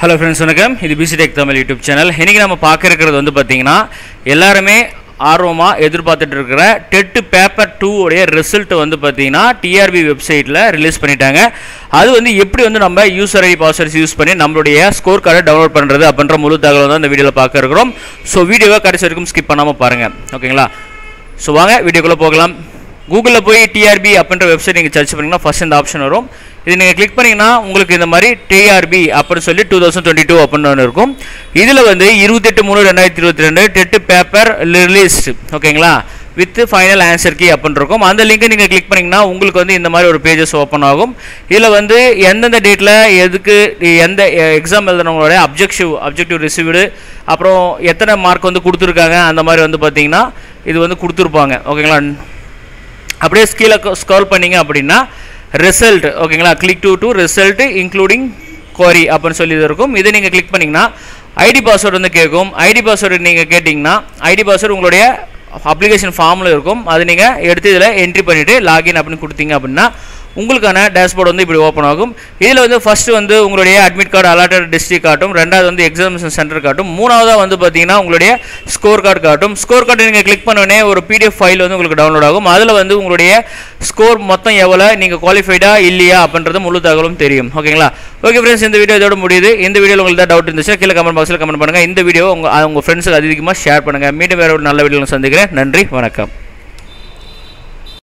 hello friends வணக்கம் இது PC tech Tamil YouTube channel இன்றைக்கி நம்ம பார்க்க இருக்கிறது வந்து பார்த்தீங்கன்னா எல்லாருமே ஆர்வமாக எதிர்பார்த்துட்டு இருக்கிற டெட்டு பேப்பர் டூ உடைய ரிசல்ட் வந்து பார்த்தீங்கன்னா டிஆர்பி வெப்சைட்டில் ரிலீஸ் பண்ணிட்டாங்க அது வந்து எப்படி வந்து நம்ம யூசர் ஐடி பாஸ்வேர்ட்ஸ் யூஸ் பண்ணி நம்மளுடைய ஸ்கோர் கார்டை டவுன்லோட் பண்ணுறது அப்படின்ற முழு தகவல் தான் இந்த வீடியோவில் பார்க்க இருக்கிறோம் ஸோ வீடியோவை கடைசி வரைக்கும் ஸ்கிப் பண்ணாமல் பாருங்கள் ஓகேங்களா ஸோ வாங்க வீடியோக்குள்ளே போகலாம் கூகுளில் போய் டிஆர்பி அப்படின்ற வெப்சைட் நீங்கள் சர்ச் பண்ணிங்கன்னா ஃபஸ்ட் இந்த ஆப்ஷன் வரும் இது நீங்கள் கிளிக் பண்ணிங்கன்னா உங்களுக்கு இந்த மாதிரி டிஆர்பி அப்படின்னு சொல்லி டூ தௌசண்ட் டுவெண்ட்டி டூ அப்படின்னு ஒன்று இருக்கும் இதில் வந்து இருபத்தெட்டு மூணு ரெண்டாயிரத்தி இருபத்தி ரெண்டு டெட்டு பேப்பர் ரிலீஸ்ட் ஓகேங்களா வித் ஃபைனல் ஆன்சர் கீ அப்படின்னு இருக்கும் அந்த லிங்கை நீங்கள் கிளிக் பண்ணிங்கன்னா உங்களுக்கு வந்து இந்த மாதிரி ஒரு பேஜஸ் ஓப்பன் ஆகும் இதில் வந்து எந்தெந்த டேட்டில் எதுக்கு எந்த எக்ஸாம் எழுதுனவங்களோட அப்ஜெக்டிவ் அப்ஜெக்டிவ் ரிசீவ்டு அப்புறம் எத்தனை மார்க் வந்து கொடுத்துருக்காங்க அந்த மாதிரி வந்து பார்த்தீங்கன்னா இது வந்து கொடுத்துருப்பாங்க ஓகேங்களா அப்படியே கீழே ஸ்க்ரோல் பண்ணீங்க அப்படின்னா ரிசல்ட் ஓகேங்களா click to to result including கோரி அப்படின்னு சொல்லி இது இருக்கும் இதை நீங்கள் கிளிக் பண்ணிங்கன்னா ஐடி பாஸ்வேர்டு வந்து கேட்கும் ஐடி பாஸ்வேர்டு நீங்கள் கேட்டிங்கன்னா ஐடி பாஸ்வேர்டு உங்களுடைய அப்ளிகேஷன் ஃபார்மில் இருக்கும் அது நீங்கள் எடுத்து இதில் என்ட்ரி பண்ணிவிட்டு லாகின் அப்படின்னு கொடுத்தீங்க அப்படின்னா உங்களுக்கான டேஷ்போர்டு வந்து இப்படி ஓப்பன் ஆகும் இதில் வந்து ஃபஸ்ட்டு வந்து உங்களுடைய அட்மிட் கார்டு அலாட்டட் டிஸ்ட்ரிக் காட்டும் ரெண்டாவது வந்து எக்ஸாமினேஷன் சென்டர் காட்டும் மூணாவதாக வந்து பார்த்தீங்கன்னா உங்களுடைய ஸ்கோர் கார்டு காட்டும் ஸ்கோர் கார்டு நீங்கள் கிளிக் பண்ணோடனே ஒரு பிடிஎஃப் ஃபைல் வந்து உங்களுக்கு டவுன்லோட் ஆகும் அதில் வந்து உங்களுடைய ஸ்கோர் மொத்தம் எவ்வளோ நீங்கள் குவாலிஃபைடா இல்லையா அப்படின்றது முழு தகவலும் தெரியும் ஓகேங்களா ஓகே ஃப்ரெண்ட்ஸ் இந்த வீடியோ இதோட முடியுது இந்த வீடியோவில் உங்களுக்கு டவுட் இருந்துச்சுன்னா கீழே கமெண்ட் பாக்ஸில் கமெண்ட் பண்ணுங்கள் இந்த வீடியோ உங்கள் உங்கள் ஃப்ரெண்ட்ஸுக்கு அதிகமாக ஷேர் பண்ணுங்கள் மீண்டும் வேறு ஒரு நல்ல வீடியோவில் சந்திக்கிறேன் நன்றி வணக்கம்